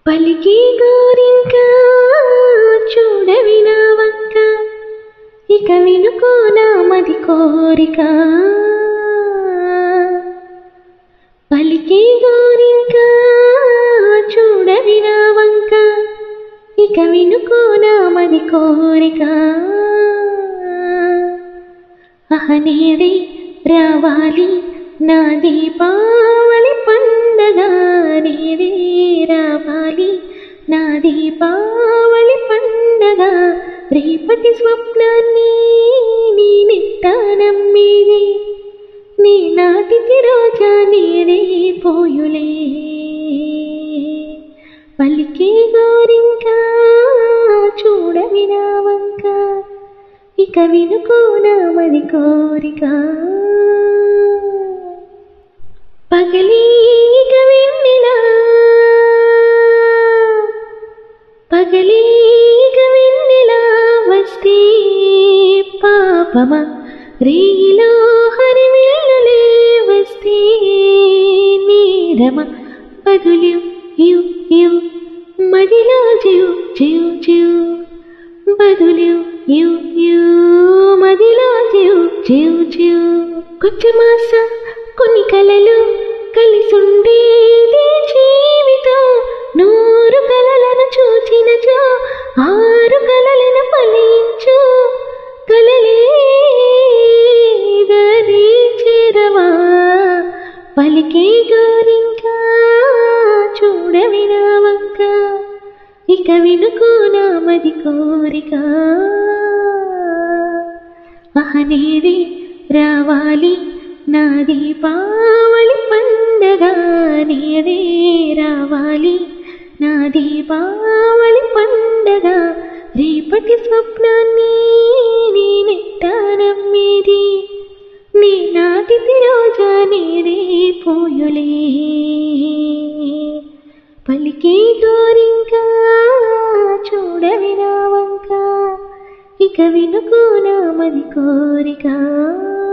పలికి గోరింక చూడవి నా వంక ఇక వినుకో నా మది కోరిక పలికి గోరింక చూడవి నా వంక ఇక వినుకో నా మది కోరిక అహనేడే రావాలి నా దీపావళి పండగ నేడే రావాలి నా దీపావళి పండగ రేపటి స్వప్నాన్ని నీ నిట్టానమ్మేది నీ నాటికి రోజా నేడే పోయులే పలికే గోరింకా చూడవి నా వంక ఇక వినుకో నా మది కోరిక పగలీగ వెన్నెలా పగలీగ వెన్నెలా వస్తే పాపమా రేయిలో హరివిల్లులే వస్తే నీరమ బదులు యు యు మదిలో జీవ్ జీవ్ జీవ్ బదులు యు యు మదిలో జీవ్ జీవ్ జీవ్ కొంచెమాస కొన్ని కలలు కలిసుండేది జీవితం నూరు కలలను చూచినచో ఆరు కలలను ఫలించు కలలేదని చేరవా పలికే గోరింకా చూడవి నా వంక ఇక వినుకో నా మది కోరిక అహనేడే రావాలి నా దీపావళి పండగ నేడే రావాలి నా దీపావళి పండగ రేపటి స్వప్నాన్ని నేనెట్టానమ్మేది నీ నాటిది రోజా నేడే పోయులే పలికే గోరింకా చూడవి నా వంక ఇక వినుకో నా మది కోరిక